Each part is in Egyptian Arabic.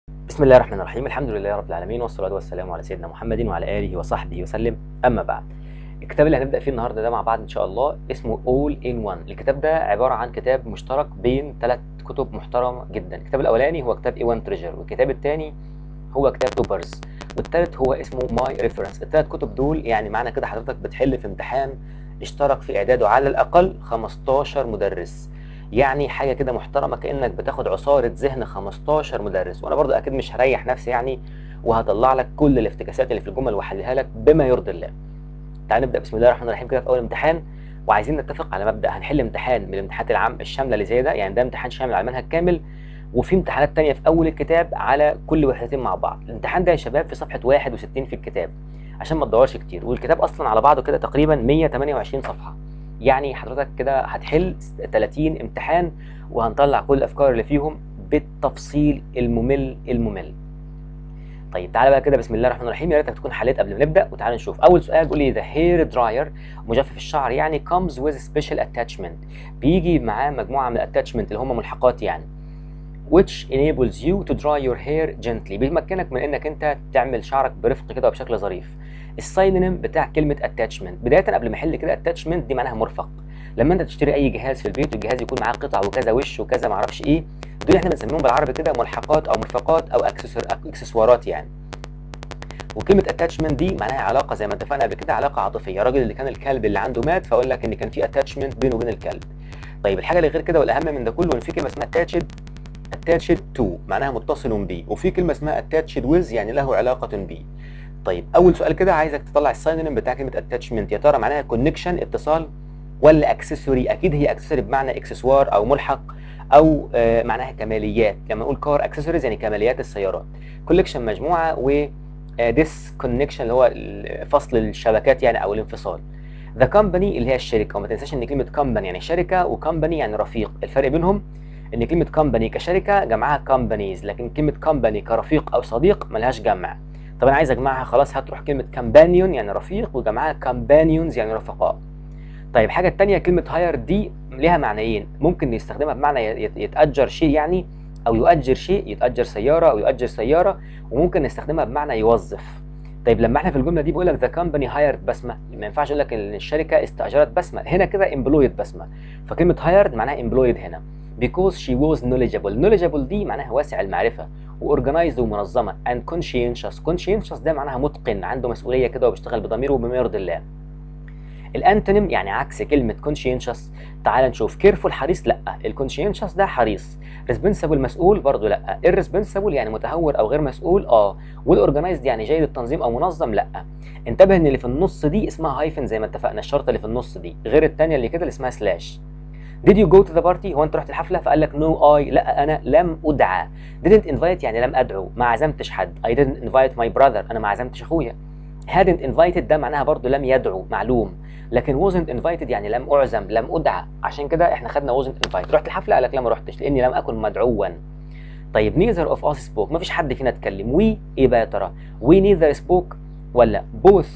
بسم الله الرحمن الرحيم الحمد لله رب العالمين والصلاة والسلام على سيدنا محمد وعلى آله وصحبه وسلم أما بعد الكتاب اللي هنبدأ فيه النهاردة ده مع بعض إن شاء الله اسمه All in One الكتاب ده عبارة عن كتاب مشترك بين ثلاث كتب محترمة جدا الكتاب الأولاني هو كتاب A1 Treasure والكتاب الثاني هو كتاب توبرز والثالث هو اسمه ماي ريفرنس الثلاث كتب دول يعني معنى كده حضرتك بتحل في امتحان اشترك في إعداده على الأقل 15 مدرس يعني حاجه كده محترمه كانك بتاخد عصاره ذهن 15 مدرس وانا برضو اكيد مش هريح نفسي يعني وهطلع لك كل الافتكاسات اللي في الجمل واحللها لك بما يرضي الله تعال نبدا بسم الله الرحمن الرحيم كده في اول امتحان وعايزين نتفق على مبدا هنحل امتحان من الامتحانات العام الشامله اللي زي ده يعني ده امتحان شامل على المنهج كامل وفي امتحانات تانية في اول الكتاب على كل وحدتين مع بعض الامتحان ده يا شباب في صفحه 61 في الكتاب عشان ما تدورش كتير والكتاب اصلا على بعضه كده تقريبا 128 صفحه يعني حضرتك كده هتحل 30 امتحان وهنطلع كل الافكار اللي فيهم بالتفصيل الممل الممل طيب تعالى بقى كده بسم الله الرحمن الرحيم يا ريتك تكون حليت قبل ما نبدا وتعالى نشوف اول سؤال بيقول لي ذا هير دراير مجفف الشعر يعني comes with special attachment بيجي معاه مجموعه من الاتاتشمنت اللي هم ملحقات يعني which enables you to dry your hair gently بيمكنك من انك انت تعمل شعرك برفق كده وبشكل ظريف الساينونيم بتاع كلمه اتاتشمنت بدايه قبل ما احل كده اتاتشمنت دي معناها مرفق لما انت تشتري اي جهاز في البيت والجهاز يكون معاه قطع وكذا وش وكذا معرفش ايه دول احنا بنسميهم بالعربي كده ملحقات او مرفقات او اكسسوارات يعني وكلمه اتاتشمنت دي معناها علاقه زي ما اتفقنا قبل كده علاقه عاطفيه الراجل اللي كان الكلب اللي عنده مات فاقول لك ان كان في اتاتشمنت بينه وبين الكلب طيب الحاجه اللي غير كده والاهم من ده كله ان في كلمه اسمها اتاتشد اتاتشد تو معناها متصل بي وفي كلمه اسمها اتاتشد ويز يعني له علاقه بي طيب اول سؤال كده عايزك تطلع الساينونيم بتاع كلمه اتاتشمنت يا ترى معناها كونكشن اتصال ولا اكسسوري اكيد هي اكسسوري بمعنى اكسسوار او ملحق او آه معناها كماليات لما نقول كار اكسسوارز يعني كماليات السيارات كولكشن مجموعه و ديس كونكشن اللي هو فصل الشبكات يعني او الانفصال ذا كومباني اللي هي الشركه وما تنساش ان كلمه كومباني يعني شركه وكومباني يعني رفيق الفرق بينهم ان كلمه كومباني كشركه جمعها كومبانيز لكن كلمه كومباني كرفيق او صديق ملهاش جمع طب انا عايز اجمعها خلاص هتروح كلمه كامبانيون يعني رفيق وجمعها كامبانيونز يعني رفقاء طيب حاجه الثانيه كلمه هاير دي ليها معنيين ممكن نستخدمها بمعنى يتاجر شيء يعني او يؤجر شيء يتاجر سياره او يؤجر سياره وممكن نستخدمها بمعنى يوظف طيب لما احنا في الجمله دي بقول لك ذا كومباني هايرد بسمه ما ينفعش اقول لك ان الشركه استاجرت بسمه هنا كده امبلويد بسمه فكلمه هايرد معناها امبلويد هنا because she was knowledgeable knowledgeable دي معناها واسع المعرفه واورجنايزد ومنظمه and conscientious conscientious ده معناها متقن عنده مسؤوليه كده وبيشتغل بضميره وبما يرضي الله الانتونيم يعني عكس كلمه conscientious تعال نشوف كيرفول حريص لا الكونشينشس ده حريص ريسبونسبل مسؤول برضه لا الريسبونسبل يعني متهور او غير مسؤول اه والاورجنايزد يعني جيد التنظيم او منظم لا انتبه ان اللي في النص دي اسمها هايفن زي ما اتفقنا الشرطه اللي في النص دي غير الثانيه اللي كده اللي اسمها سلاش Did you go to the party؟ هو انت رحت الحفله؟ فقال لك no I لا انا لم ادعى. Didn't invite يعني لم ادعو، ما عزمتش حد. I didn't invite my brother انا ما عزمتش اخويا. hadn't invited ده معناها برضو لم يدعو معلوم. لكن wasn't invited يعني لم اعزم لم ادعى عشان كده احنا خدنا wasn't invited. رحت الحفله قال لك لا ما رحتش لاني لم اكن مدعوا. طيب neither of us spoke ما فيش حد فينا اتكلم. we ايه بقى يا ترى؟ we neither spoke ولا both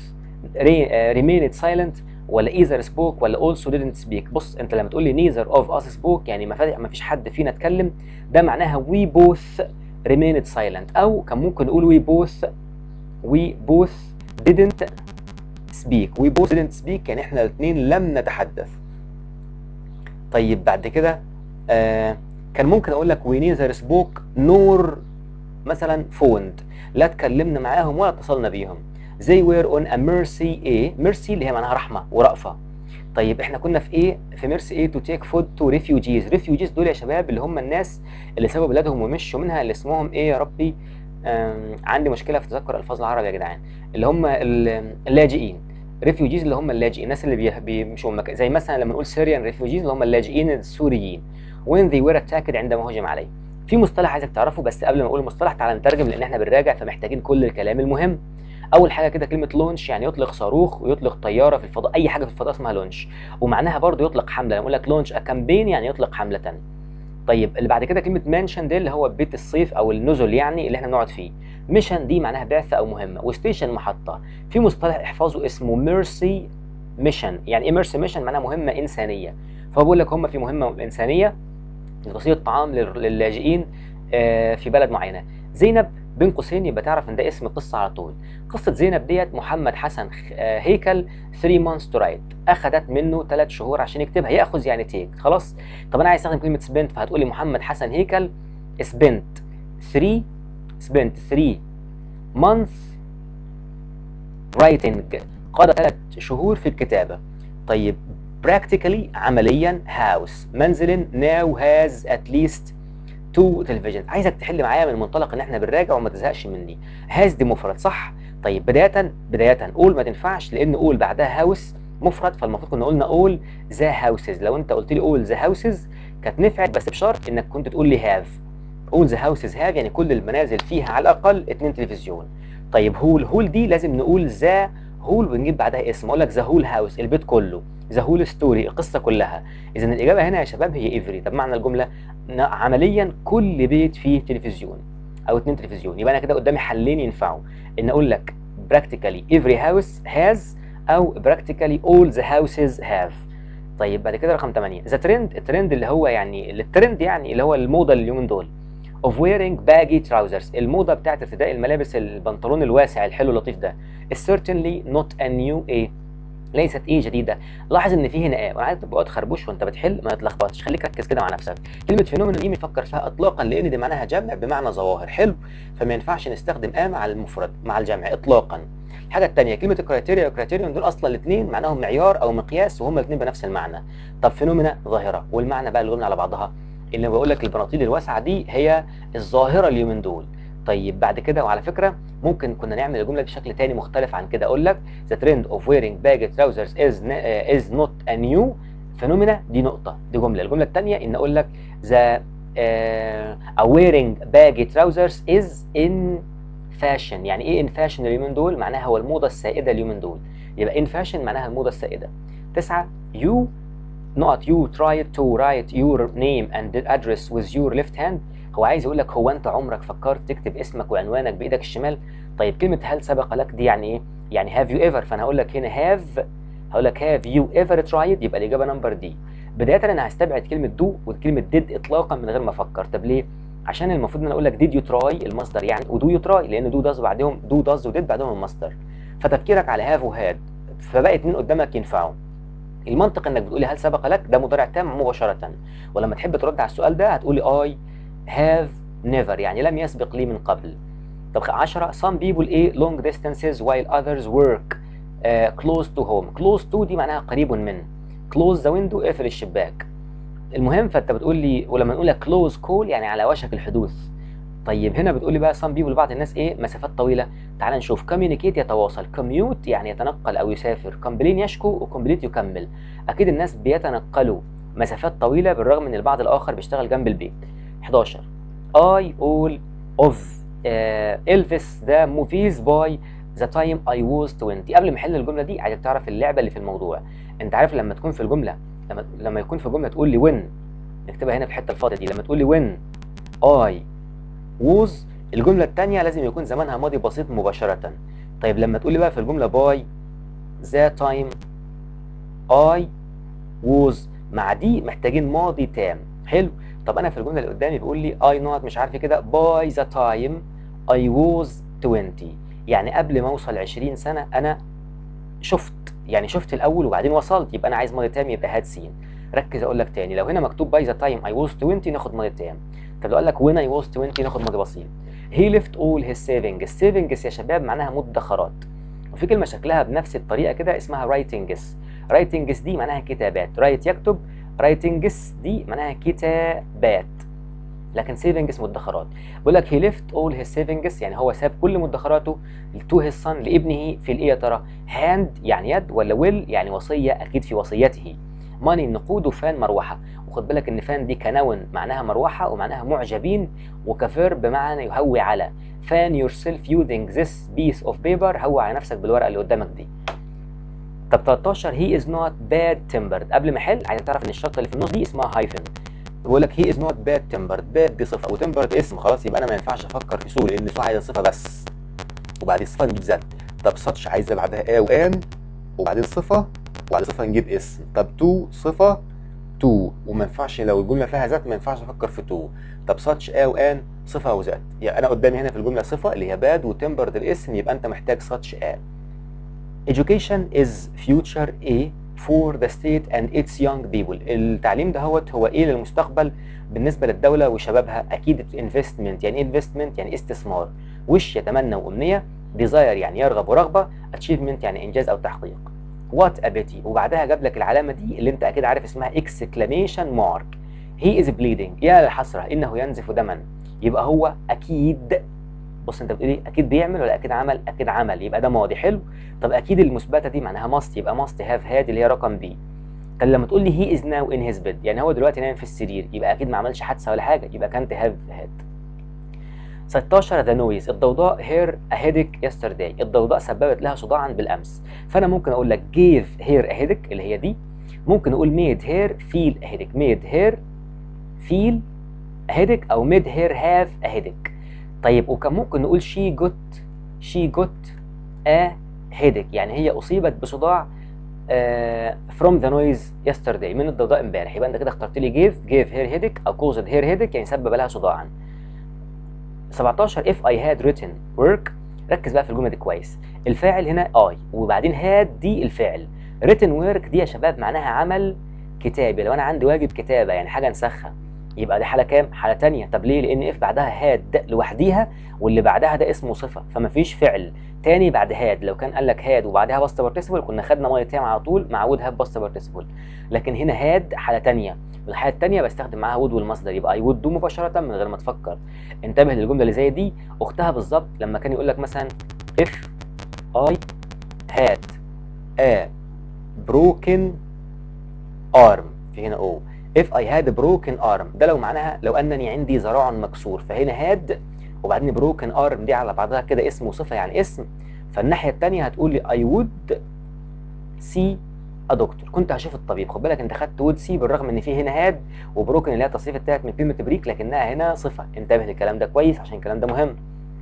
remained silent ولا either spoke ولا also didn't speak بص انت لما تقول لي neither of us spoke يعني ما فيش حد فينا اتكلم ده معناها we both remained silent او كان ممكن نقول we both we both didn't speak we both didn't speak يعني احنا الاثنين لم نتحدث طيب بعد كده آه كان ممكن اقول لك we neither spoke nor مثلا phoned لا اتكلمنا معاهم ولا اتصلنا بيهم they were on a mercy ايه mercy اللي هي معناها رحمه ورأفه طيب احنا كنا في ايه في ميرسي ايه تو تيك فود تو ريفيوجيز ريفيوجيز دول يا شباب اللي هم الناس اللي سابوا بلادهم ومشوا منها اللي اسمهم ايه يا ربي عندي مشكله في تذكر الفاظ العرب يا جدعان اللي هم اللاجئين ريفيوجيز اللي هم اللاجئين الناس اللي بيمشوا مكان زي مثلا لما نقول سوريان ريفيوجيز اللي هم اللاجئين السوريين when they were attacked عندما هجم عليه في مصطلح عايزك تعرفه بس قبل ما اقول المصطلح تعالى نترجم لان احنا بنراجع فمحتاجين كل الكلام المهم اول حاجه كده كلمه لونش يعني يطلق صاروخ ويطلق طياره في الفضاء اي حاجه في الفضاء اسمها لونش ومعناها برضو يطلق حمله لما اقول لك لونش كامبين يعني يطلق حمله طيب اللي بعد كده كلمه مانشن دي اللي هو بيت الصيف او النزل يعني اللي احنا بنقعد فيه ميشن دي معناها بعثه او مهمه وستيشن محطه في مصطلح احفظه اسمه ميرسي ميشن يعني ايه ميرسي ميشن معناها مهمه انسانيه فبقول لك هم في مهمه انسانيه لتوصيل الطعام لللاجئين في بلد معينه زينب بين قوسين يبقى تعرف ان ده اسم قصه على طول قصه زينب ديت محمد حسن هيكل 3 months to write اخذت منه 3 شهور عشان يكتبها ياخذ يعني تيك خلاص طب انا عايز استخدم كلمه سبنت فهتقولي محمد حسن هيكل سبنت 3 سبنت 3 months writing قضى 3 شهور في الكتابه طيب practically عمليا house منزل now has at least تو تلفزيون عايزك تحل معايا من منطلق ان احنا بنراجع وما تزهقش مني هاز دي مفرد صح طيب بدايه بدايه قول ما تنفعش لان قول بعدها هاوس مفرد فالمفروض كنا قلنا قول ذا هاوسز لو انت قلت لي قول ذا هاوسز كانت نفعت بس بشرط انك كنت تقول لي هاف قول ذا هاوسز هاف يعني كل المنازل فيها على الاقل اتنين تلفزيون طيب هول هول دي لازم نقول ذا هول ونجيب بعدها اسم اقول لك ذا هول هاوس البيت كله ذا هول ستوري القصه كلها اذا الاجابه هنا يا شباب هي ايفري طب معنى الجمله عمليا كل بيت فيه تلفزيون او اتنين تلفزيون يبقى انا كده قدامي حلين ينفعوا ان اقول لك practically every house has او practically all the houses have طيب بعد كده رقم 8 ذا ترند الترند اللي هو يعني الترند يعني اللي هو الموضه اليومين دول of wearing baggy trousers الموضه بتاعت ارتداء الملابس البنطلون الواسع الحلو اللطيف ده is certainly not a new a ليست ايه جديده لاحظ ان في هنا ايه وانا عايز تبقى خربوش وانت بتحل ما تتلخبطش خليك ركز كده مع نفسك كلمه فينومين دي بنفكر فيها اطلاقا لان دي معناها جمع بمعنى ظواهر حلو فما ينفعش نستخدم ا مع المفرد مع الجمع اطلاقا الحاجه الثانيه كلمه الكرايتيريا والكرايتيريون دول اصلا الاثنين معناهم معيار او مقياس وهما الاثنين بنفس المعنى طب فينومينا ظاهره والمعنى بقى اللي قلنا على بعضها اللي بقول لك البناطيل الواسعه دي هي الظاهره اليومين دول طيب بعد كده وعلى فكره ممكن كنا نعمل الجمله بشكل تاني مختلف عن كده اقول لك the trend of wearing baggy trousers is uh, is not a new phenomena دي نقطه دي جمله الجمله الثانيه ان اقول لك the uh, wearing baggy trousers is in fashion يعني ايه in fashion اليومين دول معناها هو الموضه السائده اليومين دول يبقى in fashion معناها الموضه السائده تسعة you نقط you try to write your name and address with your left hand هو عايز يقول لك هو انت عمرك فكرت تكتب اسمك وعنوانك بايدك الشمال طيب كلمه هل سبق لك دي يعني ايه يعني هاف يو ايفر فانا هقول لك هنا هاف هقول لك هاف يو ايفر ترايد يبقى الاجابه نمبر دي بدايه انا هستبعد كلمه دو وكلمه ديد اطلاقا من غير ما افكر طب ليه عشان المفروض ان انا اقول لك ديد يو تراي المصدر يعني ودو يو تراي لان دو داز بعدهم دو داز وديد بعدهم المصدر فتفكيرك على هاف وهاد فبقى اتنين قدامك ينفعوا المنطق انك بتقولي هل سبق لك ده مضارع تام مباشره ولما تحب ترد على السؤال ده هتقولي اي have never يعني لم يسبق لي من قبل طب 10 some people ايه long distances while others work uh, close to home close to دي معناها قريب من close the window اقفل الشباك المهم فانت بتقول لي ولما نقول لك close call يعني على وشك الحدوث طيب هنا بتقول لي بقى some people بعض الناس ايه مسافات طويله تعال نشوف communicate يتواصل commute يعني يتنقل او يسافر complain يشكو وcomplete يكمل اكيد الناس بيتنقلوا مسافات طويله بالرغم ان البعض الاخر بيشتغل جنب البيت 11 I all of uh, Elvis the movies by the time I was 20 قبل ما احل الجمله دي عايزك تعرف اللعبه اللي في الموضوع انت عارف لما تكون في الجمله لما لما يكون في الجمله تقول لي when نكتبها هنا في الحته الفاضيه دي لما تقول لي when I was الجمله الثانيه لازم يكون زمانها ماضي بسيط مباشره طيب لما تقول لي بقى في الجمله by the time I was مع دي محتاجين ماضي تام حلو طب انا في الجمله اللي قدامي بيقول لي اي نوت مش عارف كده باي ذا تايم اي واز 20 يعني قبل ما اوصل 20 سنه انا شفت يعني شفت الاول وبعدين وصلت يبقى انا عايز ماضي تام يبقى هاد سين ركز اقول لك تاني لو هنا مكتوب باي ذا تايم اي واز 20 ناخد ماضي تام طب لو قال لك وين اي واز 20 ناخد ماضي بسيط هي ليفت اول هيز سيفنج السيفنجز يا شباب معناها مدخرات وفي كلمه شكلها بنفس الطريقه كده اسمها رايتنجز رايتنجز دي معناها كتابات رايت يكتب رايتنجز دي معناها كتابات لكن سيفنجز مدخرات بيقول لك هي ليفت اول هيز سيفنجز يعني هو ساب كل مدخراته تو هيز صن لابنه في الايه يا ترى هاند يعني يد ولا ويل يعني وصيه اكيد في وصيته ماني النقود وفان مروحه وخد بالك ان فان دي كنون معناها مروحه ومعناها معجبين وكفير بمعنى يهوي على فان يور سيلف using this piece of paper هوي على نفسك بالورقه اللي قدامك دي طب 13 هي از نوت باد تمبرد قبل ما احل عايز تعرف ان الشرطه اللي في النص دي اسمها هايفن بيقول لك هي از نوت باد تمبرد باد دي صفه وتمبرد اسم خلاص يبقى انا ما ينفعش افكر في سو لان سو عايزه صفه بس وبعدين الصفه نجيب ذات طب ساتش عايزه بعدها ا وان وبعدين صفه وبعد صفه نجيب اسم طب تو صفه تو وما ينفعش لو الجمله فيها ذات ما ينفعش افكر في تو طب such ا وان صفه وذات يعني انا قدامي هنا في الجمله صفه اللي هي باد وتمبرد الاسم يبقى انت محتاج such ا education is future A for the state and its young people التعليم دهوت هو ايه للمستقبل بالنسبه للدوله وشبابها اكيد investment يعني ايه investment يعني استثمار وش يتمنى وامنيه desire يعني يرغب ورغبه achievement يعني انجاز او تحقيق what a pity وبعدها جاب لك العلامه دي اللي انت اكيد عارف اسمها exclamation mark he is bleeding يا للحسره انه ينزف دما يبقى هو اكيد بص انت بتقول ايه اكيد بيعمل ولا اكيد عمل اكيد عمل يبقى ده ماضي حلو طب اكيد المثبته دي معناها ماست يبقى ماست هاف هاد اللي هي رقم بي طب لما تقول لي هي از ناو ان هيز بيد يعني هو دلوقتي نايم في السرير يبقى اكيد ما عملش حادثه ولا حاجه يبقى كانت هاف هاد 16 ذا نويز الضوضاء هير اهيدك يسترداي الضوضاء سببت لها صداعا بالامس فانا ممكن اقول لك جيف هير اهيدك اللي هي دي ممكن اقول ميد هير فيل اهيدك ميد هير فيل اهيدك او ميد هير هاف اهيدك طيب وكان ممكن نقول شي جوت شي جوت ا هيدك يعني هي اصيبت بصداع فروم ذا نويز يسترداي من الضوضاء امبارح يبقى انت كده اخترت لي جيف جيف هير هيدك او كوزد هير هيدك يعني سبب لها صداعا 17 if I had written work ركز بقى في الجمله دي كويس الفاعل هنا I وبعدين had دي الفعل written work دي يا شباب معناها عمل كتابي لو انا عندي واجب كتابه يعني حاجه نسخها يبقى دي حاله كام حاله تانية طب ليه لان اف بعدها هاد لوحديها واللي بعدها ده اسمه صفه فما فيش فعل تاني بعد هاد لو كان قال لك هاد وبعدها باست بارتيسيبل كنا خدنا ميه تام على طول مع وود هاد باست بارتيسيبل لكن هنا هاد حاله تانية الحاله التانية بستخدم معاها وود والمصدر يبقى اي وود دو مباشره من غير ما تفكر انتبه للجمله اللي زي دي اختها بالظبط لما كان يقول لك مثلا if I had a broken arm في هنا او if I had a broken arm ده لو معناها لو انني عندي ذراع مكسور فهنا had وبعدين broken arm دي على بعضها كده اسم وصفه يعني اسم فالناحيه الثانيه هتقول لي I would see a doctor كنت هشوف الطبيب خد بالك انت خدت would see بالرغم ان في هنا had وبروكن اللي هي التصريف التالت من كلمه بريك لكنها هنا صفه انتبه للكلام ده كويس عشان الكلام ده مهم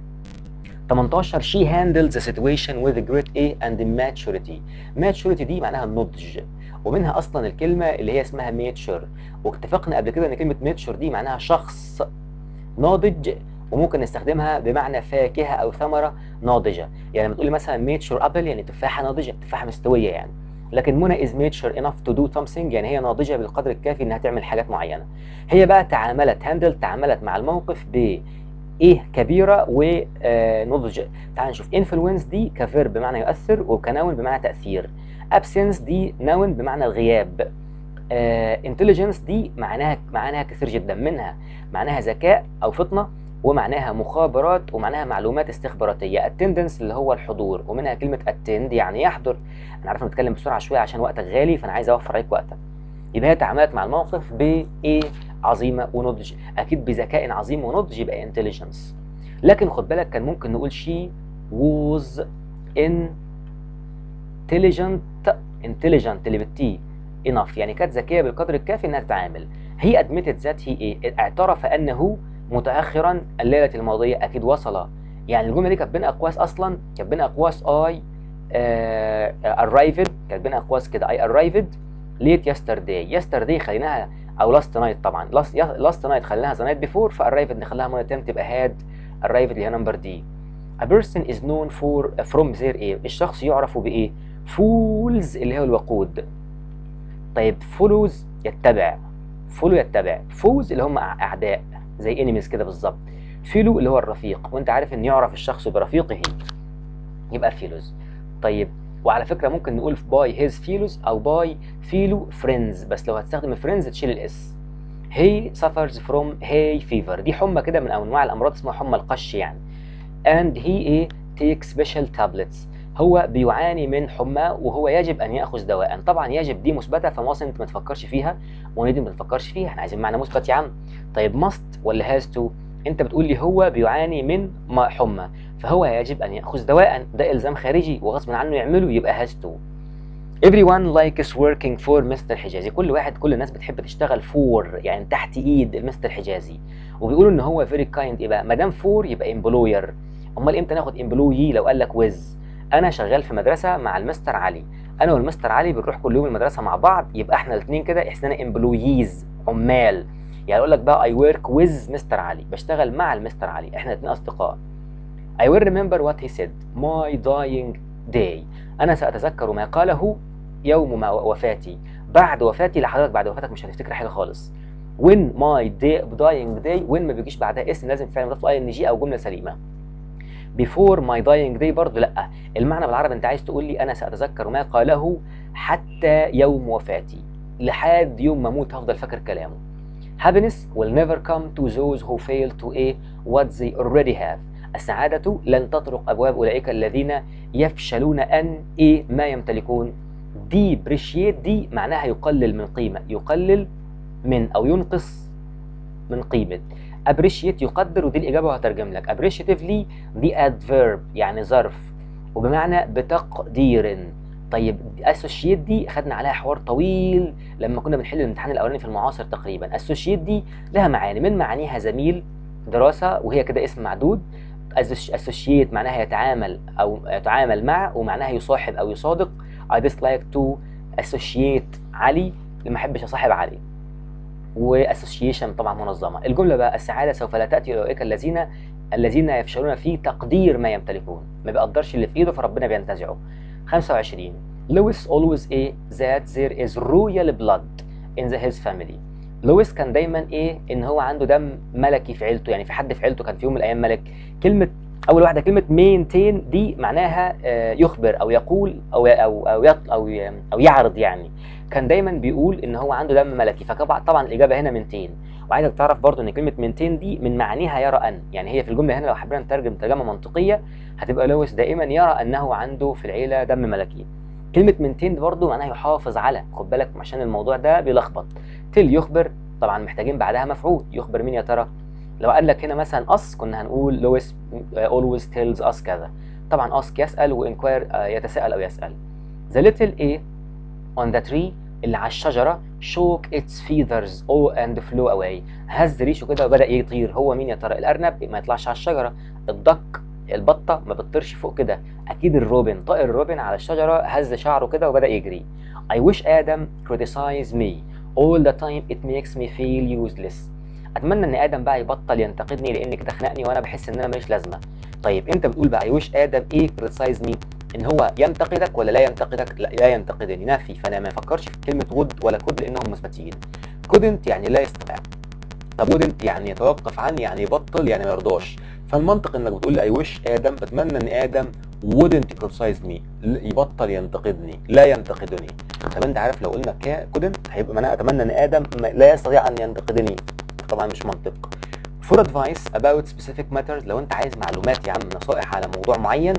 18 she handles the situation with great A and maturity maturity دي معناها النضج ومنها اصلا الكلمه اللي هي اسمها ميتشر واتفقنا قبل كده ان كلمه ميتشر دي معناها شخص ناضج وممكن نستخدمها بمعنى فاكهه او ثمره ناضجه يعني لما تقولي مثلا ميتشر ابل يعني تفاحه ناضجه تفاحه مستويه يعني لكن منى از ميتشر انف تو دو something يعني هي ناضجه بالقدر الكافي انها تعمل حاجات معينه هي بقى تعاملت هاندل تعاملت مع الموقف ب ايه كبيره ونضج تعال نشوف انفلونس دي كفيرب بمعنى يؤثر وكنون بمعنى تاثير ابسنس دي نون بمعنى الغياب انتليجنس دي معناها معناها كثير جدا منها معناها ذكاء او فطنه ومعناها مخابرات ومعناها معلومات استخباراتيه اتندنس اللي هو الحضور ومنها كلمه اتند يعني يحضر انا عارف نتكلم بسرعه شويه عشان وقتك غالي فانا عايز اوفر عليك وقتك يبقى هي تعاملت مع الموقف بايه عظيمه ونضج اكيد بذكاء عظيم ونضج يبقى انتليجنس لكن خد بالك كان ممكن نقول شي ووز intelligent intelligent اللي بالتي enough يعني كانت ذكيه بالقدر الكافي انها تتعامل هي ادمتت ذات هي ايه اعترف انه متاخرا الليله الماضيه اكيد وصل يعني الجمله دي كانت بين اقواس اصلا كانت بين اقواس اي arrived كانت بين اقواس كده اي arrived late yesterday yesterday خليناها او last night طبعا last, last night خليناها the night before فarrived نخليها مرة تانية تبقى had arrived اللي هي نمبر دي a person is known for from their ايه الشخص يعرف بايه fools اللي هو الوقود طيب follows يتبع follow يتبع فوز اللي هم اعداء زي enemies كده بالظبط فيلو اللي هو الرفيق وانت عارف ان يعرف الشخص برفيقه يبقى فيلوز طيب وعلى فكره ممكن نقول باي هيز فيلوز او باي فيلو فريندز بس لو هتستخدم فريندز تشيل الاس هي suffers from hay fever دي حمى كده من انواع الامراض اسمها حمى القش يعني and he ايه take special tablets هو بيعاني من حمى وهو يجب ان ياخذ دواء طبعا يجب دي مثبته فمواصل انت ما تفكرش فيها ونيدي ما تفكرش فيها احنا عايزين معنى مثبت يا عم طيب must ولا has to انت بتقول لي هو بيعاني من حمى فهو يجب ان ياخذ دواء ده الزام خارجي وغصب عنه يعمله يبقى has to everyone likes working for مستر حجازي كل واحد كل الناس بتحب تشتغل فور يعني تحت ايد المستر حجازي وبيقولوا ان هو very kind يبقى ما دام فور يبقى employer امال امتى ناخد employee لو قال لك with انا شغال في مدرسه مع المستر علي انا والمستر علي بنروح كل يوم المدرسه مع بعض يبقى احنا الاثنين كده اسمنا امبلويز عمال يعني اقول لك بقى اي ورك ويز مستر علي بشتغل مع المستر علي احنا الاثنين اصدقاء I will remember what he said my dying day انا ساتذكر ما قاله يوم ما وفاتي بعد وفاتي لحضرتك بعد وفاتك مش هتفتكر حاجه خالص when my day dying day when ما بيجيش بعدها اسم لازم فعل مضاف اي ان جي او جمله سليمه before my dying day برضه لا المعنى بالعربي انت عايز تقول لي انا ساتذكر ما قاله حتى يوم وفاتي لحد يوم ما اموت هفضل فاكر كلامه happiness will never come to those who fail to a what they already have السعادة لن تطرق أبواب أولئك الذين يفشلون أن إيه ما يمتلكون depreciate دي معناها يقلل من قيمة يقلل من أو ينقص من قيمة appreciate يقدر ودي الإجابة وهترجم لك appreciatively دي adverb يعني ظرف وبمعنى بتقدير طيب associate دي خدنا عليها حوار طويل لما كنا بنحل الامتحان الأولاني في المعاصر تقريبا associate دي لها معاني من معانيها زميل دراسة وهي كده اسم معدود associate معناها يتعامل أو يتعامل مع ومعناها يصاحب أو يصادق I dislike to associate علي اللي ما احبش اصاحب علي واسوشيشن طبعا منظمه الجمله بقى السعاده سوف لا تاتي اولئك الذين الذين يفشلون في تقدير ما يمتلكون ما بيقدرش اللي في ايده فربنا بينتزعه 25 Lewis always a that there is royal blood in the his family لويس كان دايما ايه ان هو عنده دم ملكي في عيلته يعني في حد في عيلته كان في يوم من الايام ملك كلمه اول واحده كلمه مينتين دي معناها يخبر او يقول او او او او, أو يعرض يعني كان دايما بيقول ان هو عنده دم ملكي فطبعا طبعا الاجابه هنا منتين وعايزك تعرف برضو ان كلمه منتين دي من معانيها يرى ان يعني هي في الجمله هنا لو حبينا نترجم ترجمه منطقيه هتبقى لويس دائما يرى انه عنده في العيله دم ملكي كلمه منتين دي برضو معناها يحافظ على خد بالك عشان الموضوع ده بيلخبط تل يخبر طبعا محتاجين بعدها مفعول يخبر مين يا ترى لو قال لك هنا مثلا اس كنا هنقول لويس always tells us كذا طبعا ask يسال وانكواير يتساءل او يسال the little a on the tree اللي على الشجره shook its feathers oh and flew away هز ريشه كده وبدا يطير هو مين يا ترى الارنب ما يطلعش على الشجره الدك البطه ما بتطيرش فوق كده اكيد الروبن طائر الروبن على الشجره هز شعره كده وبدا يجري I wish Adam criticize me all the time it makes me feel useless اتمنى ان ادم بقى يبطل ينتقدني لان كده خنقني وانا بحس ان انا ماليش لازمه طيب انت بتقول بقى يوش ادم ايه كريتسايز مي ان هو ينتقدك ولا لا ينتقدك لا, لا ينتقدني نفي فانا ما افكرش في كلمه would ولا could لانهم مثبتين couldn't يعني لا يستطيع طب wouldn't يعني يتوقف عن يعني يبطل يعني ما يرضاش فالمنطق انك بتقول لي اي وش ادم بتمنى ان ادم wouldn't criticize me يبطل ينتقدني لا ينتقدني طب انت عارف لو قلنا couldn't هيبقى معناها اتمنى ان ادم لا يستطيع ان ينتقدني طبعا مش منطق for advice about specific matters لو انت عايز معلومات يا عم نصائح على موضوع معين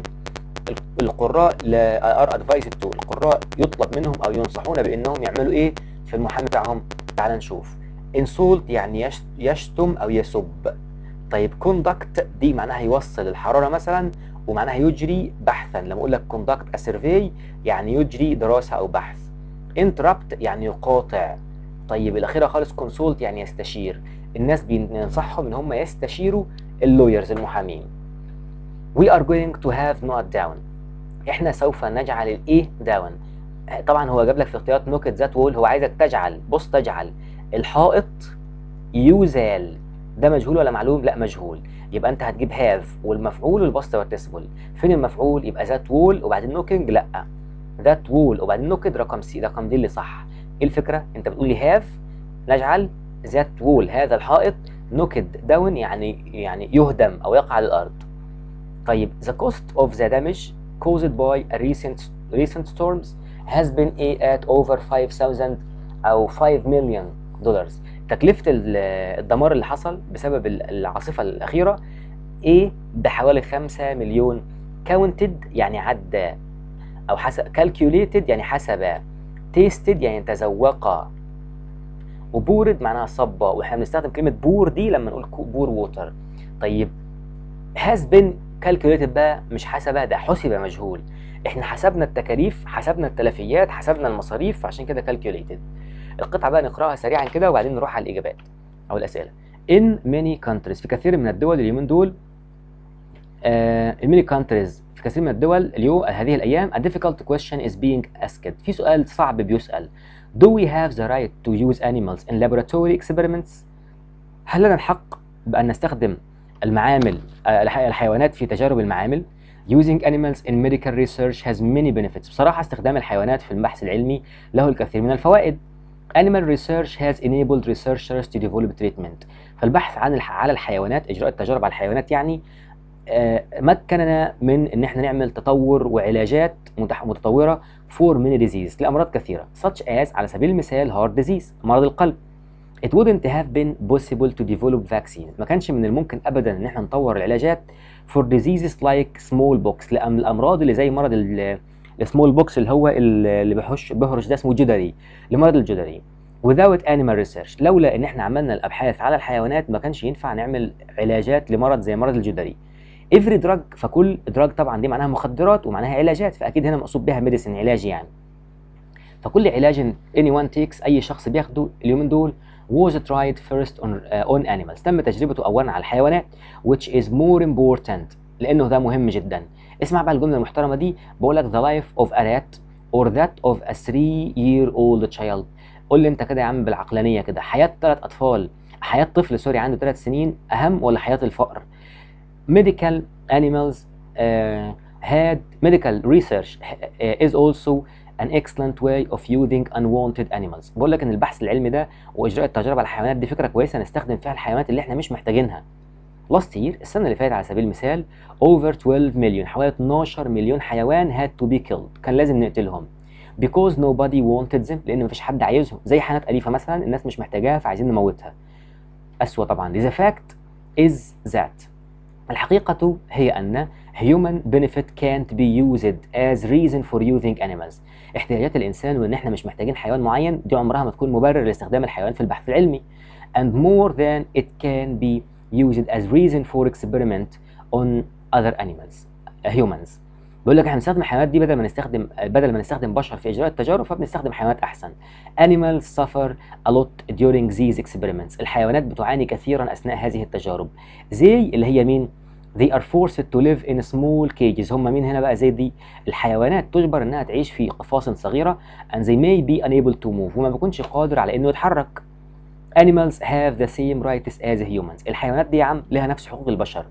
القراء لا ار ادفايس تو القراء يطلب منهم او ينصحون بانهم يعملوا ايه في المحامي بتاعهم تعال نشوف insult يعني يشتم او يسب طيب conduct دي معناها يوصل الحراره مثلا ومعناها يجري بحثا لما اقول لك conduct a survey يعني يجري دراسه او بحث interrupt يعني يقاطع طيب الاخيره خالص كونسولت يعني يستشير الناس بننصحهم ان هم يستشيروا اللويرز المحامين we are going to have not down احنا سوف نجعل الايه داون طبعا هو جاب لك في اختيارات نوكت ذات وول هو عايزك تجعل بص تجعل الحائط يزال ده مجهول ولا معلوم لا مجهول يبقى انت هتجيب هاف والمفعول والبسط والتسبل فين المفعول يبقى ذات وول وبعدين نوكينج لا ذات وول وبعدين نوكد رقم سي رقم دي اللي صح ايه الفكره انت بتقول لي هاف نجعل ذات وول هذا الحائط نوكد داون يعني يعني يهدم او يقع على الارض طيب the cost of the damage caused by a recent recent storms has been at over 5000 او 5 million دولار تكلفة الدمار اللي حصل بسبب العاصفة الأخيرة ايه بحوالي 5 مليون counted يعني عدى أو حسب calculated يعني حسب tasted يعني تذوق وبورد معناها صب واحنا بنستخدم كلمة بور دي لما نقول بور ووتر طيب has been calculated بقى مش حسب ده حسب مجهول احنا حسبنا التكاليف حسبنا التلفيات حسبنا المصاريف عشان كده calculated القطعة بقى نقراها سريعا كده وبعدين نروح على الإجابات أو الأسئلة in many countries في كثير من الدول اليومين دول آه many countries في كثير من الدول اليوم هذه الايام a difficult question is being asked في سؤال صعب بيسال do we have the right to use animals in laboratory experiments هل لنا الحق بان نستخدم المعامل آه، الح- الحيوانات في تجارب المعامل using animals in medical research has many benefits بصراحه استخدام الحيوانات في البحث العلمي له الكثير من الفوائد Animal research has enabled researchers to develop treatment فالبحث عن الح... على الحيوانات اجراء التجارب على الحيوانات يعني آه، مكننا من ان احنا نعمل تطور وعلاجات متح- متطوره for many diseases لامراض كثيره such as على سبيل المثال heart disease مرض القلب It wouldn't have been possible to develop vaccines ما كانش من الممكن ابدا ان احنا نطور العلاجات for diseases like smallpox لأم الامراض اللي زي مرض السمول بوكس اللي هو ال- اللي بيحش بيهرش ده اسمه جدري لمرض الجدري without animal research لولا ان احنا عملنا الابحاث على الحيوانات ما كانش ينفع نعمل علاجات لمرض زي مرض الجدري every drug فكل drug طبعا دي معناها مخدرات ومعناها علاجات فاكيد هنا مقصود بها ميديسن علاج يعني فكل علاج anyone takes اي شخص بياخده اليومين دول was tried first on, uh, on animals تم تجربته اولا على الحيوانات which is more important لانه ده مهم جدا اسمع بقى الجمله المحترمه دي بقول لك the life of a rat or that of a 3 year old child قول لي انت كده يا عم بالعقلانيه كده حياه ثلاث اطفال حياه طفل سوري عنده ثلاث سنين اهم ولا حياه الفقر medical animals uh, had medical research uh, is also an excellent way of using unwanted animals بقول لك ان البحث العلمي ده واجراء التجارب على الحيوانات دي فكره كويسه نستخدم فيها الحيوانات اللي احنا مش محتاجينها last year السنه اللي فاتت على سبيل المثال over 12 مليون حوالي 12 مليون حيوان had to be killed كان لازم نقتلهم because nobody wanted them لان مفيش حد عايزهم زي حيوانات اليفه مثلا الناس مش محتاجاها فعايزين نموتها اسوأ طبعا the fact is that الحقيقة هي أن human benefit can't be used as reason for using animals احتياجات الإنسان وإن إحنا مش محتاجين حيوان معين دي عمرها ما تكون مبرر لاستخدام الحيوان في البحث العلمي and more than it can be used as reason for experiment on other animals uh, humans بيقول لك احنا بنستخدم الحيوانات دي بدل ما نستخدم بدل ما نستخدم بشر في اجراء التجارب فبنستخدم حيوانات احسن animals suffer a lot during these experiments الحيوانات بتعاني كثيرا اثناء هذه التجارب زي اللي هي مين they are forced to live in small cages هم مين هنا بقى زي دي الحيوانات تجبر انها تعيش في قفاص صغيره and they may be unable to move وما بيكونش قادر على انه يتحرك animals have the same rights as humans الحيوانات دي يا عم لها نفس حقوق البشر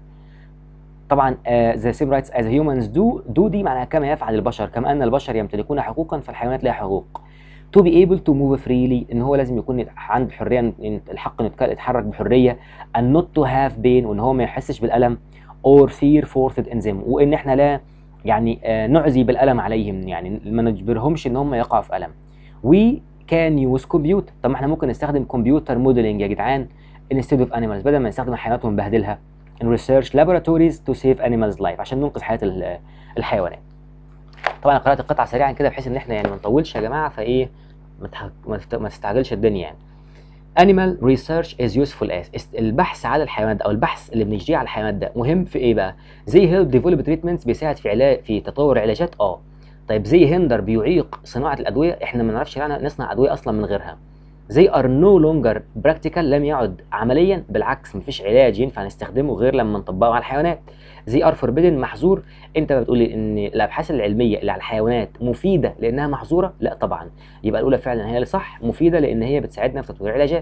طبعا uh, the same rights as humans do do دي معناها كما يفعل البشر كما ان البشر يمتلكون حقوقا فالحيوانات لها حقوق to be able to move freely ان هو لازم يكون عنده حريه إن- الحق انه يتك- يتحرك بحريه and not to have pain وان هو ما يحسش بالالم or fear forced in them وان احنا لا يعني آه، نعزي بالالم عليهم يعني ما نجبرهمش ان هم يقعوا في الم we can use computer طب ما احنا ممكن نستخدم كمبيوتر موديلنج يا جدعان instead of animals بدل ما نستخدم الحيوانات ونبهدلها in research laboratories to save animals life عشان ننقذ حياه ال- الحيوانات طبعا أنا قرات القطعه سريعا كده بحيث ان احنا يعني ما نطولش يا جماعه فايه ما تح- ما تست- ما تستعجلش الدنيا يعني animal research is useful as است- البحث على الحيوانات او البحث اللي بنجريه على الحيوانات ده مهم في ايه بقى زي هيلب ديفلوب تريتمنتس بيساعد في علاج في تطور علاجات اه طيب زي هندر بيعيق صناعه الادويه احنا ما نعرفش يعني نصنع ادويه اصلا من غيرها زي ار نو لونجر براكتيكال لم يعد عمليا بالعكس مفيش علاج ينفع نستخدمه غير لما نطبقه على الحيوانات زي ار فوربيدن محظور انت بتقول لي ان الابحاث العلميه اللي على الحيوانات مفيده لانها محظوره لا طبعا يبقى الاولى فعلا هي اللي صح مفيده لان هي بتساعدنا في تطوير العلاجات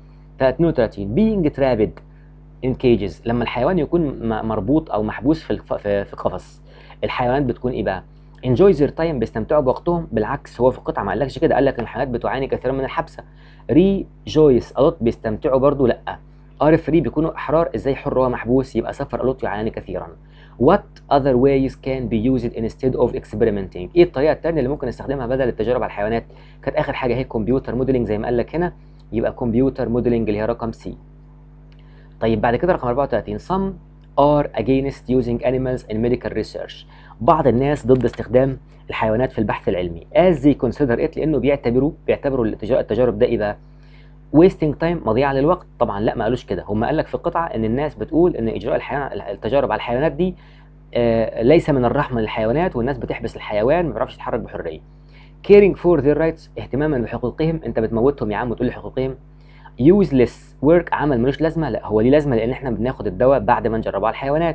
32 being trapped in cages لما الحيوان يكون م- مربوط او محبوس في الف- في في قفص الحيوانات بتكون ايه بقى enjoy their time بيستمتعوا بوقتهم بالعكس هو في القطعه ما قالكش كده قال لك ان الحيوانات بتعاني كثيرا من الحبسه rejoice a lot بيستمتعوا برضو لا are free بيكونوا احرار ازاي حر وهو محبوس يبقى suffer a lot يعاني كثيرا what other ways can be used instead of experimenting ايه الطريقه الثانيه اللي ممكن نستخدمها بدل التجارب على الحيوانات كانت اخر حاجه هي كمبيوتر موديلنج زي ما قال لك هنا يبقى كمبيوتر موديلنج اللي هي رقم سي طيب بعد كده رقم 34 some are against using animals in medical research بعض الناس ضد استخدام الحيوانات في البحث العلمي as they consider it لانه بيعتبروا بيعتبروا التجا- التجارب ده ايه بقى wasting time مضيعه للوقت طبعا لا ما قالوش كده هم قال لك في القطعه ان الناس بتقول ان اجراء الحيوان التجارب على الحيوانات دي آه، ليس من الرحمه للحيوانات والناس بتحبس الحيوان ما بيعرفش يتحرك بحريه caring for their rights اهتماما بحقوقهم انت بتموتهم يا عم وتقول لي حقوقهم useless work عمل ملوش لازمه لا هو ليه لازمه لان احنا بناخد الدواء بعد ما نجربه على الحيوانات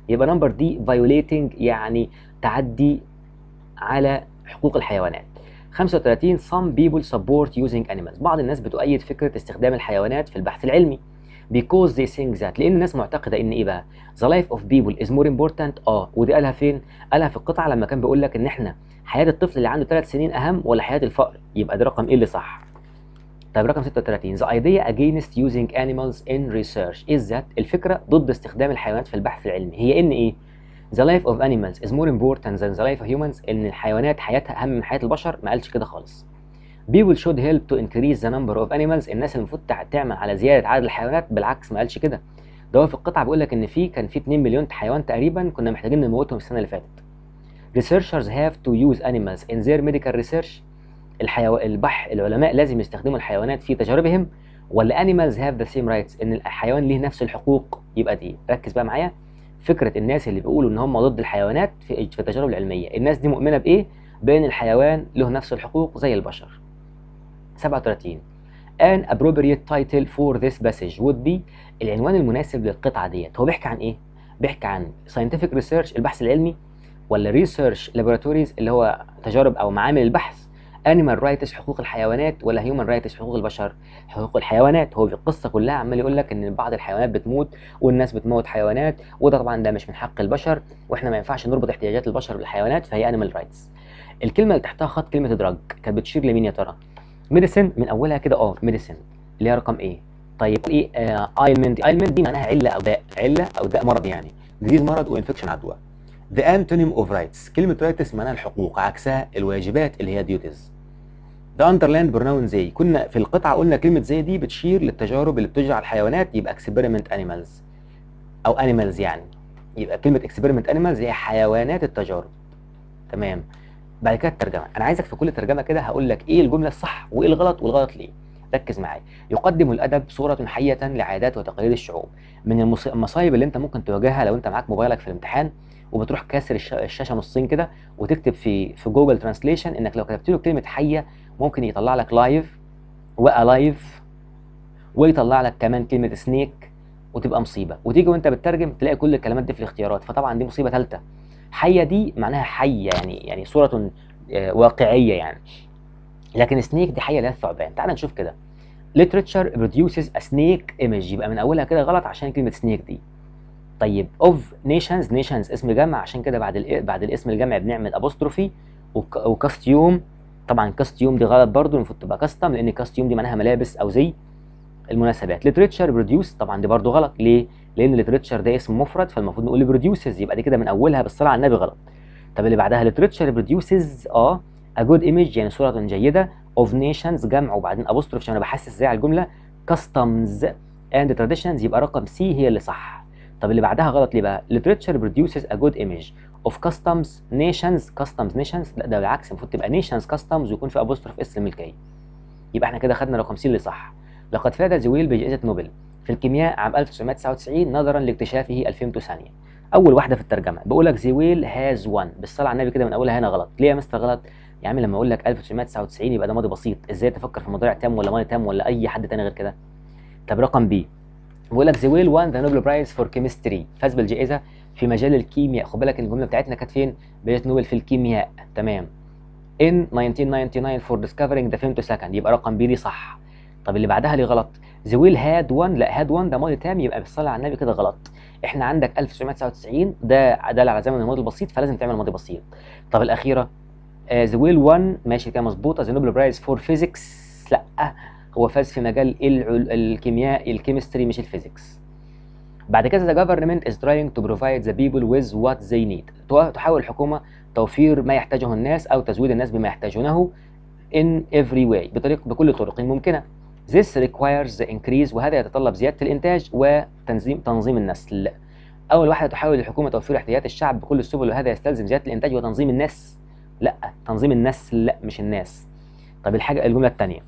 يبقى نمبر دي violating يعني تعدي على حقوق الحيوانات 35 some people support using animals بعض الناس بتؤيد فكرة استخدام الحيوانات في البحث العلمي because they think that لأن الناس معتقدة إن إيه بقى the life of people is more important اه ودي قالها فين؟ قالها في القطعة لما كان بيقول لك إن إحنا حياة الطفل اللي عنده ثلاث سنين أهم ولا حياة الفقر يبقى ده رقم إيه اللي صح؟ طيب رقم 36 the idea against using animals in research is that الفكرة ضد استخدام الحيوانات في البحث العلمي هي إن إيه؟ The life of animals is more important than the life of humans إن الحيوانات حياتها أهم من حياة البشر ما قالش كده خالص. People should help to increase the number of animals الناس المفروض تع- تعمل على زيادة عدد الحيوانات بالعكس ما قالش كده. ده هو في القطعة بيقول لك إن في كان في 2 مليون حيوان تقريبا كنا محتاجين نموتهم السنة اللي فاتت. Researchers have to use animals in their medical research الحيو... البح العلماء لازم يستخدموا الحيوانات في تجاربهم ولا animals have the same rights ان الحيوان ليه نفس الحقوق يبقى دي ركز بقى معايا فكره الناس اللي بيقولوا ان هم ضد الحيوانات في في التجارب العلميه الناس دي مؤمنه بايه بان الحيوان له نفس الحقوق زي البشر 37 an appropriate title for this passage would be العنوان المناسب للقطعه ديت هو بيحكي عن ايه بيحكي عن scientific research البحث العلمي ولا research laboratories اللي هو تجارب او معامل البحث animal rights حقوق الحيوانات ولا human rights حقوق البشر حقوق الحيوانات هو في القصه كلها عمال يقول لك ان بعض الحيوانات بتموت والناس بتموت حيوانات وده طبعا ده مش من حق البشر واحنا ما ينفعش نربط احتياجات البشر بالحيوانات فهي animal rights الكلمه اللي تحتها خط كلمه دراج كانت بتشير لمين يا ترى ميديسن من اولها كده اه ميديسن اللي هي رقم ايه طيب ايه ايلمنت ايلمنت دي معناها عله او داء عله او داء مرض يعني ديزيز مرض وانفكشن عدوى The antonym of rights كلمة rights معناها الحقوق عكسها الواجبات اللي هي duties The underlined pronoun زي كنا في القطعة قلنا كلمة زي دي بتشير للتجارب اللي بتجرى على الحيوانات يبقى experiment animals أو animals يعني يبقى كلمة experiment animals هي حيوانات التجارب تمام بعد كده الترجمة أنا عايزك في كل ترجمة كده هقول لك إيه الجملة الصح وإيه الغلط والغلط ليه ركز معايا يقدم الأدب صورة حية لعادات وتقاليد الشعوب من المص- المصايب اللي أنت ممكن تواجهها لو أنت معاك موبايلك في الامتحان وبتروح كاسر الش- الشاشة نصين كده وتكتب في في جوجل ترانسليشن إنك لو كتبت له كلمة حية ممكن يطلع لك لايف والايف ويطلع لك كمان كلمه سنيك وتبقى مصيبه وتيجي وانت بتترجم تلاقي كل الكلمات دي في الاختيارات فطبعا دي مصيبه ثالثه حيه دي معناها حيه يعني يعني صوره آه، واقعيه يعني لكن سنيك دي حيه اللي هي الثعبان تعال نشوف كده literature produces a snake image يبقى من اولها كده غلط عشان كلمه سنيك دي طيب of nations nations اسم جمع عشان كده بعد ال بعد الاسم الجمع بنعمل ابوستروفي وكاستيوم طبعا كاستيوم دي غلط برضو المفروض تبقى كاستم لان كاستيوم دي معناها ملابس او زي المناسبات ليتريتشر بروديوس طبعا دي برضو غلط ليه لان ليتريتشر ده اسم مفرد فالمفروض نقول بروديوسز يبقى دي كده من اولها بالصلاه على النبي غلط طب اللي بعدها ليتريتشر بروديوسز اه a good image يعني صوره جيده of nations جمع وبعدين ابوستروف عشان انا بحسس ازاي على الجمله customs and traditions يبقى رقم سي هي اللي صح طب اللي بعدها غلط ليه بقى literature produces a good image of customs nations customs nations لا ده بالعكس المفروض تبقى nations customs ويكون في apostrophe اس الملكيه يبقى احنا كده خدنا رقم سي اللي صح لقد فاز زويل بجائزه نوبل في الكيمياء عام 1999 نظرا لاكتشافه الفيمتو ثانيه اول واحده في الترجمه بقول لك زويل هاز وان بالصلاه على النبي كده من اولها هنا غلط ليه يا مستر غلط يا عم لما اقول لك 1999 يبقى ده ماضي بسيط ازاي تفكر في مضارع تام ولا ماضي تام ولا اي حد تاني غير كده طب رقم بي بيقول لك زويل وان ذا نوبل برايز فور كيمستري فاز بالجائزه في مجال الكيمياء خد بالك الجمله بتاعتنا كانت فين جائزه نوبل في الكيمياء تمام in 1999 for discovering the femtosecond يبقى رقم بي دي صح طب اللي بعدها ليه غلط زويل هاد 1 لا هاد 1 ده ماضي تام يبقى بالصلاه على النبي كده غلط احنا عندك 1999 ده دل على زمن الماضي البسيط فلازم تعمل ماضي بسيط طب الاخيره زويل 1 ماشي كده مظبوطه ذا نوبل برايز فور فيزيكس لا هو فاز في مجال العل... الكيمياء الكيمستري مش الفيزيكس بعد كده the government is trying to provide the people with what they need تحاول الحكومة توفير ما يحتاجه الناس أو تزويد الناس بما يحتاجونه in every way بطريق بكل طرق ممكنة this requires the increase وهذا يتطلب زيادة الإنتاج وتنظيم تنظيم النسل أول واحدة تحاول الحكومة توفير احتياجات الشعب بكل السبل وهذا يستلزم زيادة الإنتاج وتنظيم الناس لا تنظيم النسل لا مش الناس طب الحاجة الجملة الثانية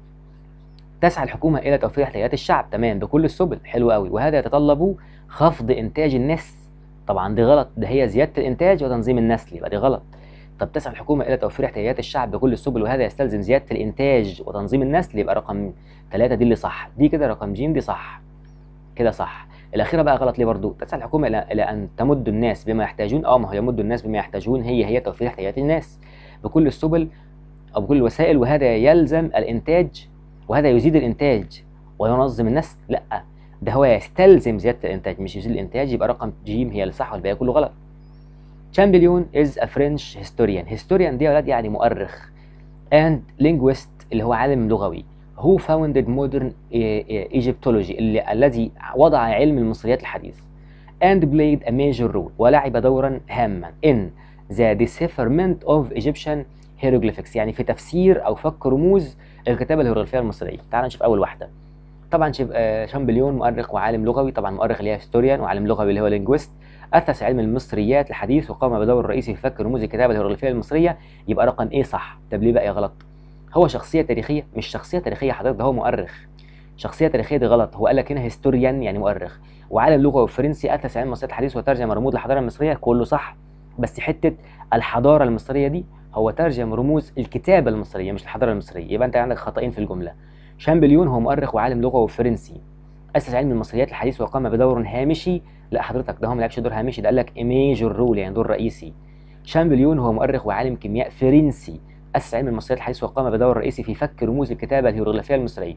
تسعى الحكومة إلى توفير احتياجات الشعب تمام بكل السبل حلو قوي وهذا يتطلب خفض إنتاج الناس طبعا دي غلط ده هي زيادة الإنتاج وتنظيم النسل يبقى دي غلط طب تسعى الحكومة إلى توفير احتياجات الشعب بكل السبل وهذا يستلزم زيادة الإنتاج وتنظيم النسل يبقى رقم ثلاثة دي اللي صح دي كده رقم ج دي صح كده صح الاخيره بقى غلط ليه برضو تسعى الحكومه الى الى ان تمد الناس بما يحتاجون اه ما هو يمد الناس بما يحتاجون هي هي توفير احتياجات الناس بكل السبل او بكل الوسائل وهذا يلزم الانتاج وهذا يزيد الانتاج وينظم النسل لا ده هو يستلزم زياده الانتاج مش يزيد الانتاج يبقى رقم جيم هي اللي صح والباقي كله غلط شامبليون از ا فرنش هيستوريان هيستوريان دي يا ولاد يعني مؤرخ and linguist اللي هو عالم لغوي who founded modern Egyptology اللي الذي وضع علم المصريات الحديث and played a major role ولعب دورا هاما in the decipherment of Egyptian hieroglyphics يعني في تفسير او فك رموز الكتابه الهيروغليفيه المصريه تعال نشوف اول واحده طبعا شيف آه شامبليون مؤرخ وعالم لغوي طبعا مؤرخ اللي هي هيستوريان وعالم لغوي اللي هو لينجويست اسس علم المصريات الحديث وقام بدور رئيسي في فك رموز الكتابه الهيروغليفيه المصريه يبقى رقم ايه صح طب ليه بقى غلط هو شخصيه تاريخيه مش شخصيه تاريخيه حضرتك ده هو مؤرخ شخصيه تاريخيه دي غلط هو قال لك هنا هيستوريان يعني مؤرخ وعالم لغوي فرنسي اسس علم المصريات الحديث وترجم رموز الحضاره المصريه كله صح بس حته الحضاره المصريه دي هو ترجم رموز الكتابه المصريه مش الحضاره المصريه يبقى انت عندك خطأين في الجمله شامبليون هو مؤرخ وعالم لغوي فرنسي اسس علم المصريات الحديث وقام بدور هامشي لا حضرتك ده هو ما لعبش دور هامشي ده قال لك ميجور رول يعني دور رئيسي شامبليون هو مؤرخ وعالم كيمياء فرنسي اسس علم المصريات الحديث وقام بدور رئيسي في فك رموز الكتابه الهيروغليفيه المصريه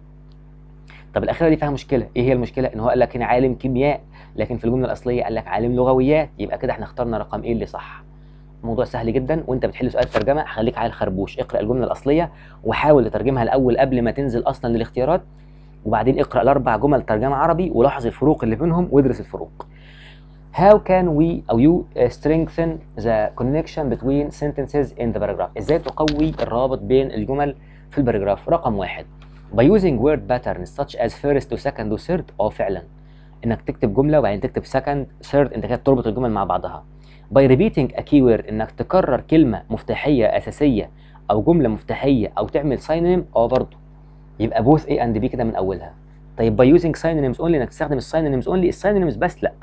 طب الاخيره دي فيها مشكله ايه هي المشكله ان هو قال لك هنا عالم كيمياء لكن في الجمله الاصليه قال لك عالم لغويات يبقى كده احنا اخترنا رقم ايه اللي صح الموضوع سهل جدا وانت بتحل سؤال ترجمه هخليك عيل خربوش اقرا الجمله الاصليه وحاول تترجمها الاول قبل ما تنزل اصلا للاختيارات وبعدين اقرا الاربع جمل ترجمه عربي ولاحظ الفروق اللي بينهم وادرس الفروق How can we أو you strengthen the connection between sentences in the paragraph ازاي تقوي الرابط بين الجمل في الباراجراف رقم واحد by using word patterns such as first to second to third اه فعلا انك تكتب جمله وبعدين تكتب second third انت كده تربط الجمل مع بعضها by repeating a keyword انك تكرر كلمه مفتاحيه اساسيه او جمله مفتاحيه او تعمل synonym اه برضه يبقى both A and B كده من اولها طيب by using synonyms only انك تستخدم الساينونيمز only الساينونيمز بس لا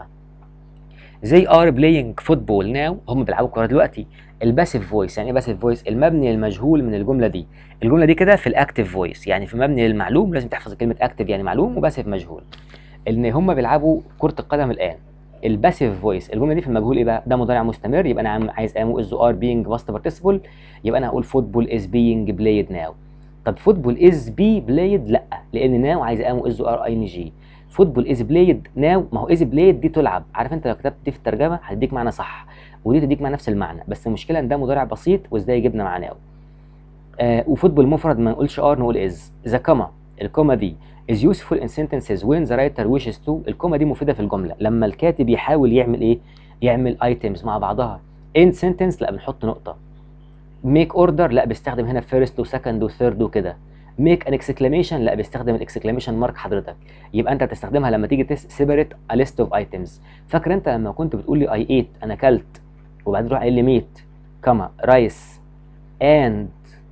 they are playing football now هم بيلعبوا كوره دلوقتي الباسيف فويس يعني ايه باسيف فويس المبني للمجهول من الجمله دي الجمله دي كده في الاكتيف فويس يعني في مبني للمعلوم لازم تحفظ كلمه اكتيف يعني معلوم وباسيف مجهول ان هم بيلعبوا كره القدم الان الباسيف فويس الجمله دي في المجهول ايه بقى ده مضارع مستمر يبقى انا عايز ام از ار بينج باست بارتيسيبل يبقى انا هقول فوتبول از بينج بلايد ناو طب فوتبول از بي بلايد لا لان ناو عايز ام از ار اي ان جي فوتبول از بلايد ناو ما هو از بلايد دي تلعب عارف انت لو كتبت دي في الترجمه هتديك معنى صح ودي تديك مع نفس المعنى بس المشكله ان ده مضارع بسيط وازاي جبنا مع ناو آه وفوتبول مفرد ما نقولش ار نقول از ذا كما الكوما دي is useful in sentences when the writer wishes to الكوما دي مفيده في الجمله لما الكاتب يحاول يعمل ايه يعمل items مع بعضها in sentence لا بنحط نقطه make order لا بيستخدم هنا first وسكند وثيرد وكده make an exclamation لا بيستخدم الاكسكلاميشن مارك حضرتك يبقى انت بتستخدمها لما تيجي سيبريت a list of items فاكر انت لما كنت بتقول لي اي ايت انا كلت وبعدين تروح قايل لي ميت كما رايس اند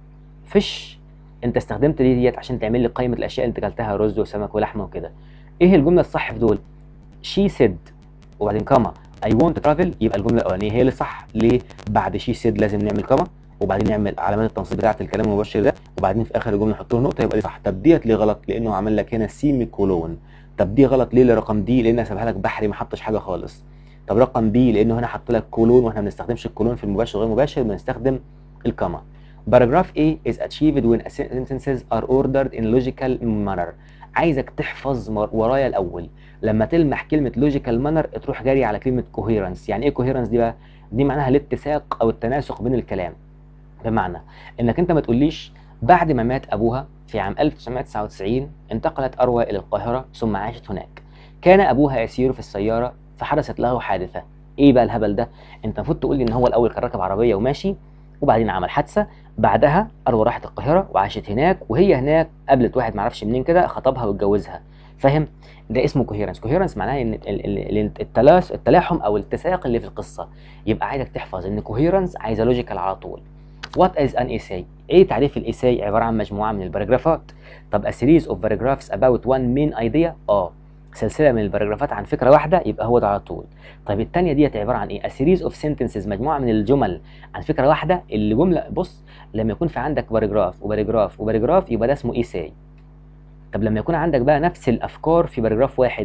فيش انت استخدمت دي ديت عشان تعمل لي قائمه الاشياء اللي انت اكلتها رز وسمك ولحمه وكده ايه الجمله الصح في دول شي سيد وبعدين كما اي ونت ترافل يبقى الجمله الاولانيه هي اللي صح ليه بعد شي سيد لازم نعمل كما وبعدين نعمل علامات التنصيب بتاعه الكلام المباشر ده وبعدين في اخر الجمله نحط له نقطه يبقى دي صح طب ديت ليه غلط لانه عمل لك هنا سيمي كولون طب دي غلط ليه لرقم دي لان سابها لك بحري ما حطش حاجه خالص طب رقم بي لانه هنا حط لك كولون واحنا ما بنستخدمش الكولون في المباشر غير المباشر بنستخدم الكما Paragraph A is achieved when sentences are ordered in logical manner. عايزك تحفظ ورايا الأول. لما تلمح كلمة logical manner تروح جاري على كلمة coherence. يعني إيه coherence دي بقى؟ دي معناها الاتساق أو التناسق بين الكلام. بمعنى إنك أنت ما تقوليش بعد ما مات أبوها في عام 1999 انتقلت أروى إلى القاهرة ثم عاشت هناك. كان أبوها يسير في السيارة فحدثت له حادثة. إيه بقى الهبل ده؟ أنت المفروض تقول لي إن هو الأول كان راكب عربية وماشي وبعدين عمل حادثه بعدها اروى راحت القاهره وعاشت هناك وهي هناك قابلت واحد معرفش منين كده خطبها واتجوزها فاهم ده اسمه كوهيرنس كوهيرنس معناها ان التلاس التلاحم او الاتساق اللي في القصه يبقى عايزك تحفظ ان كوهيرنس عايزه لوجيكال على طول وات از ان ايساي ايه تعريف الايساي عباره عن مجموعه من الباراجرافات طب a series of paragraphs about one main idea اه سلسله من الباراجرافات عن فكره واحده يبقى هو ده على طول طيب الثانيه ديت عباره عن ايه a series of sentences مجموعه من الجمل عن فكره واحده اللي جمله بص لما يكون في عندك باراجراف وباراجراف وباراجراف يبقى ده اسمه ايساي طب لما يكون عندك بقى نفس الافكار في باراجراف واحد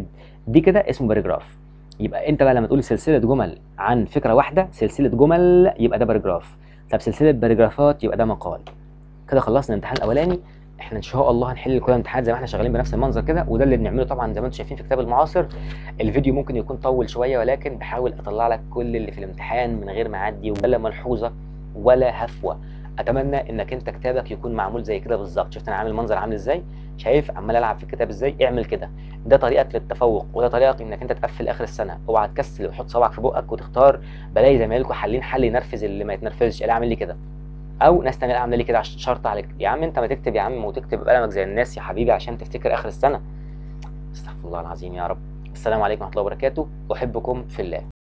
دي كده اسمه باراجراف يبقى انت بقى لما تقول سلسله جمل عن فكره واحده سلسله جمل يبقى ده باراجراف طب سلسله باراجرافات يبقى ده مقال كده خلصنا الامتحان الاولاني احنا ان شاء الله هنحل كل الامتحانات زي ما احنا شغالين بنفس المنظر كده وده اللي بنعمله طبعا زي ما انتم شايفين في كتاب المعاصر الفيديو ممكن يكون طول شويه ولكن بحاول اطلع لك كل اللي في الامتحان من غير ما اعدي ولا ملحوظه ولا هفوه اتمنى انك انت كتابك يكون معمول زي كده بالظبط شفت انا عامل المنظر عامل ازاي شايف عمال العب في الكتاب ازاي اعمل كده ده طريقه للتفوق وده طريقه انك انت تقفل اخر السنه اوعى تكسل وتحط صبعك في بقك وتختار بلاقي زمايلكم حالين حل ينرفز اللي ما يتنرفزش اللي اعمل لي كده او ناس تانية عامله لي كده عشان شرط عليك يا عم انت ما تكتب يا عم وتكتب بقلمك زي الناس يا حبيبي عشان تفتكر اخر السنه استغفر الله العظيم يا رب السلام عليكم ورحمه الله وبركاته احبكم في الله